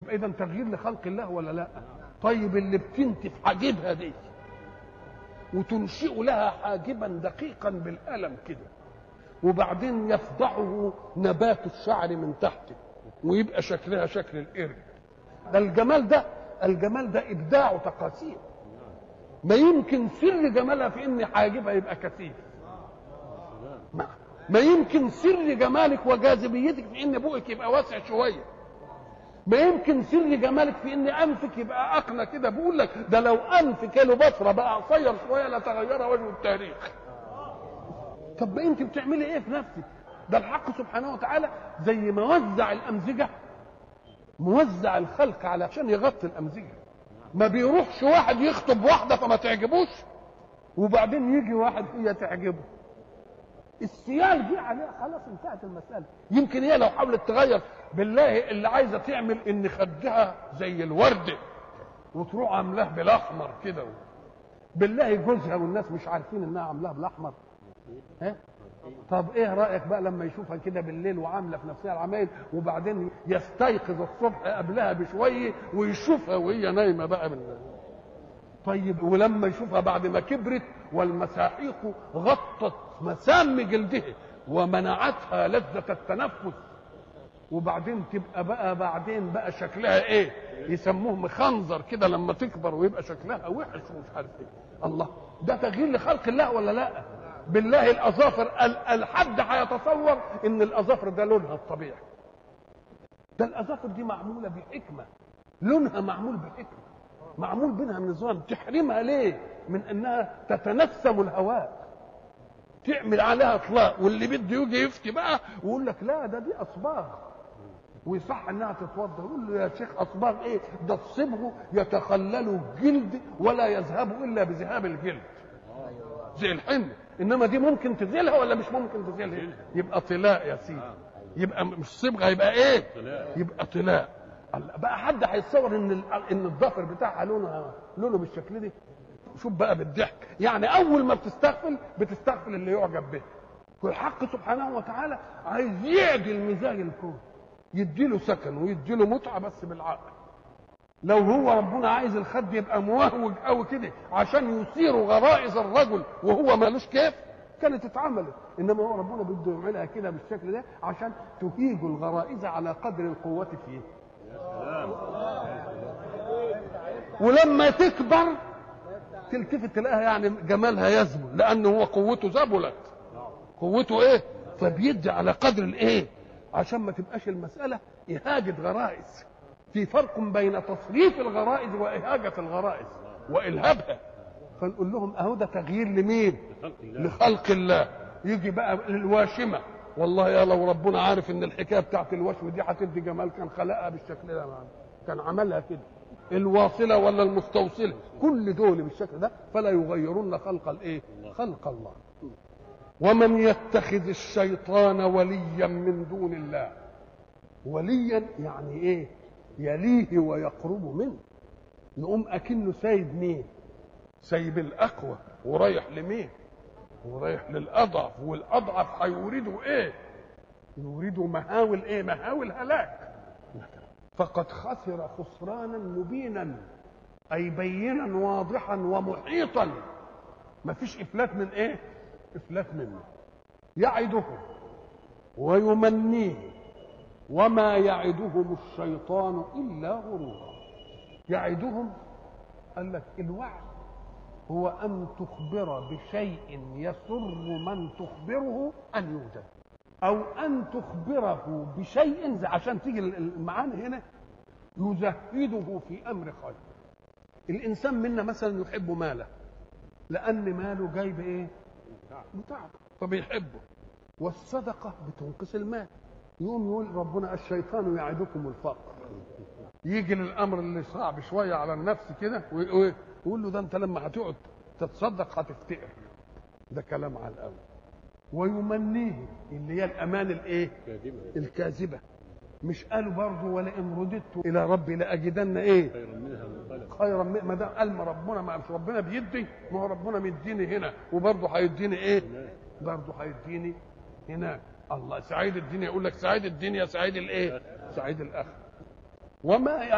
اذا تغيير لخلق الله ولا لا طيب اللي بتنتف حاجبها دي وتنشئ لها حاجبا دقيقا بالقلم كده وبعدين يفضحه نبات الشعر من تحته ويبقى شكلها شكل القرد ده الجمال ده الجمال ده ابداع وتقاسيم ما يمكن سر جمالها في ان حاجبها يبقى كثيف ما, ما يمكن سر جمالك وجاذبيتك في ان بوقك يبقى واسع شويه ما يمكن سر جمالك في ان انفك يبقى اقنى كده بقول لك ده لو انف كيلوباترا بقى قصير شويه لتغير وجه التاريخ طب ما انت بتعملي ايه في نفسك ده الحق سبحانه وتعالى زي ما وزع الامزجه موزع الخلق علشان يغطي الامزجه ما بيروحش واحد يخطب واحده فما تعجبوش وبعدين يجي واحد هي تعجبه السيال دي عليها خلاص انتهت المساله يمكن هي لو حاولت تغير بالله اللي عايزه تعمل ان خدها زي الورده وتروح عاملاه بالاحمر كده بالله جوزها والناس مش عارفين انها عاملاه بالاحمر ها طب ايه رايك بقى لما يشوفها كده بالليل وعامله في نفسها العمايل وبعدين يستيقظ الصبح قبلها بشويه ويشوفها وهي نايمه بقى من طيب ولما يشوفها بعد ما كبرت والمساحيق غطت مسام جلدها ومنعتها لذة التنفس وبعدين تبقى بقى بعدين بقى شكلها ايه يسموه مخنظر كده لما تكبر ويبقى شكلها وحش ومش عارف ايه الله ده تغيير لخلق الله ولا لا بالله الاظافر الحد هيتصور ان الاظافر ده لونها الطبيعي ده الاظافر دي معموله بحكمه لونها معمول بحكمه معمول بينها نظام تحرمها ليه من انها تتنسم الهواء تعمل عليها اطلاق واللي بده يجي يفتي بقى ويقول لك لا ده دي اصباغ ويصح انها تتوضا يقول له يا شيخ اصباغ ايه ده الصبغ يتخلل الجلد ولا يذهب الا بذهاب الجلد زي الحنه انما دي ممكن تزيلها ولا مش ممكن تزيلها يبقى طلاء يا سيدي يبقى مش صبغه يبقى ايه يبقى طلاء بقى حد هيتصور ان ان الظفر بتاعها لونها لونه بالشكل ده شوف بقى بالضحك يعني اول ما بتستغفل بتستغفل اللي يعجب به والحق سبحانه وتعالى عايز يعدل مزاج الكون يديله سكن ويديله متعه بس بالعقل لو هو ربنا عايز الخد يبقى موهوج قوي كده عشان يثير غرائز الرجل وهو مالوش كيف كانت اتعملت انما هو ربنا بده يعملها كده بالشكل ده عشان تهيج الغرائز على قدر القوه فيه ولما تكبر تلتفت تلاقيها يعني جمالها يزبل لان هو قوته زبلت قوته ايه فبيدي على قدر الايه عشان ما تبقاش المساله اهاجه غرائز في فرق بين تصريف الغرائز واهاجه الغرائز والهابها فنقول لهم اهو ده تغيير لمين لخلق الله يجي بقى الواشمه والله يا لو ربنا عارف ان الحكايه بتاعت الوشم دي هتدي جمال كان خلقها بالشكل ده كان عملها كده الواصله ولا المستوصله كل دول بالشكل ده فلا يغيرن خلق الايه خلق الله ومن يتخذ الشيطان وليا من دون الله وليا يعني ايه يليه ويقرب منه يقوم اكنه سايب مين سايب الاقوى ورايح لمين ورايح للاضعف والاضعف هيورده ايه يورده مهاول ايه مهاول هلاك فقد خسر خسرانا مبينا اي بينا واضحا ومحيطا ما فيش افلات من ايه افلات منه يعدهم ويمنيه وما يعدهم الشيطان الا غرورا يعدهم قال لك الوعد هو ان تخبر بشيء يسر من تخبره ان يوجد او ان تخبره بشيء عشان تيجي المعاني هنا يزهده في امر خير الانسان منا مثلا يحب ماله لان ماله جاي بايه متعب فبيحبه والصدقه بتنقص المال يقوم يقول ربنا الشيطان يعدكم الفقر يجي للامر اللي صعب شويه على النفس كده ويقول له ده انت لما هتقعد تتصدق هتفتقر ده كلام على الاول ويمنيه اللي هي الامان الايه الكاذبه مش قالوا برضه ولئن رددت الى ربي لاجدن ايه خيرا منها منقلب خيرا من- ما دام قال ما ربنا ما مش ربنا بيدي ما هو ربنا مديني هنا وبرضه هيديني ايه برضه هيديني هناك الله سعيد الدنيا يقول لك سعيد الدنيا سعيد الايه سعيد الاخره وما